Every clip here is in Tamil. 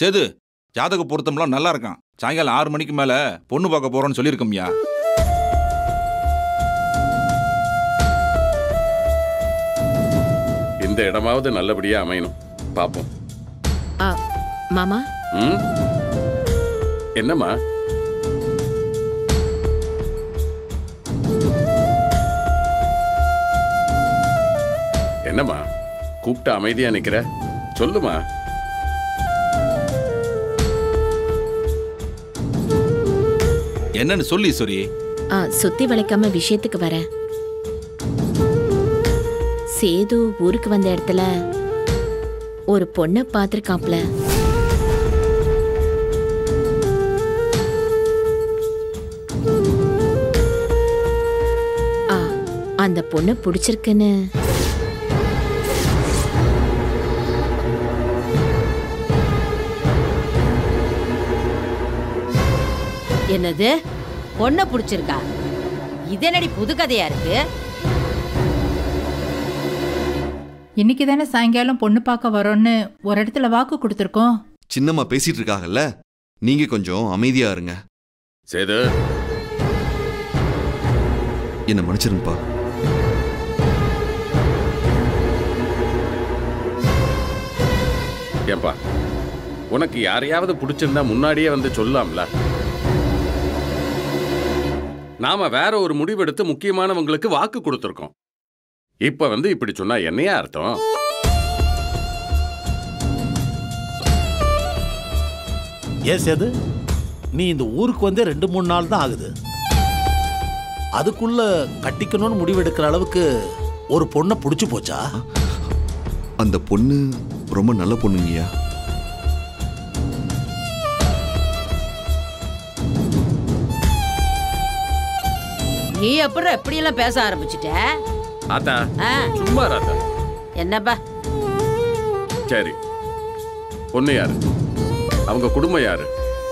சேது ஜாதக பொருத்தம்லாம் நல்லா இருக்கான் சாயங்காலம் ஆறு மணிக்கு மேல பொண்ணு பார்க்க போறோம்னு சொல்லியிருக்கோம்யா இந்த இடமாவது நல்லபடியா அமையணும் பாப்போம் ஆ, மாமா ம் என்னம்மா என்னம்மா கூப்பிட்டு அமைதியா நிக்கிற சொல்லுமா என்னன்னு சொல்லி ஈஸ்வரி ஆ, சுத்தி வளைக்காம விஷயத்துக்கு வரேன் சேது ஊருக்கு வந்த இடத்துல ஒரு பொண்ணை பார்த்துருக்காப்ல ஆ, அந்த பொண்ணு பிடிச்சிருக்குன்னு என்னது பொண்ணை பிடிச்சிருக்கா இது என்னடி புது கதையா இருக்கு இன்னைக்கு தானே சாயங்காலம் பொண்ணு பார்க்க வரோன்னு ஒரு இடத்துல வாக்கு கொடுத்துருக்கோம் சின்னம்மா பேசிட்டு இருக்காங்கல்ல நீங்க கொஞ்சம் அமைதியா இருங்க சேது என்ன மன்னிச்சிருங்கப்பா ஏன்பா உனக்கு யாரையாவது பிடிச்சிருந்தா முன்னாடியே வந்து சொல்லலாம்ல நாம வேற ஒரு முடிவெடுத்து முக்கியமானவங்களுக்கு வாக்கு கொடுத்துருக்கோம் இப்ப வந்து இப்படி சொன்னா என்னையா அர்த்தம் ஏன் சேது நீ இந்த ஊருக்கு வந்து ரெண்டு மூணு நாள் தான் ஆகுது அதுக்குள்ள கட்டிக்கணும்னு முடிவெடுக்கிற அளவுக்கு ஒரு பொண்ணை பிடிச்சி போச்சா அந்த பொண்ணு ரொம்ப நல்ல பொண்ணுங்கய்யா நீ அப்புறம் எப்படியெல்லாம் பேச ஆரம்பிச்சிட்ட ஆத்தா ஆ, சும்மா ராத்தா என்னப்பா சரி பொண்ணு யாரு அவங்க குடும்பம் யாரு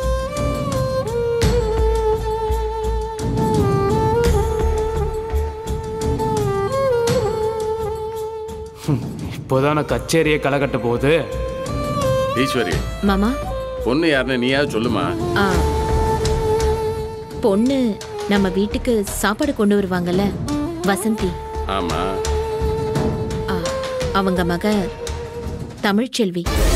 இப்போதான கச்சேரியை களை கட்ட போகுது ஈஸ்வரி மாமா பொண்ணு யாருன்னு நீயாவது சொல்லுமா ஆ, பொண்ணு நம்ம வீட்டுக்கு சாப்பாடு கொண்டு வருவாங்கல்ல வசந்தி ஆமா ஆ, அவங்க மக தமிழ்ச்செல்வி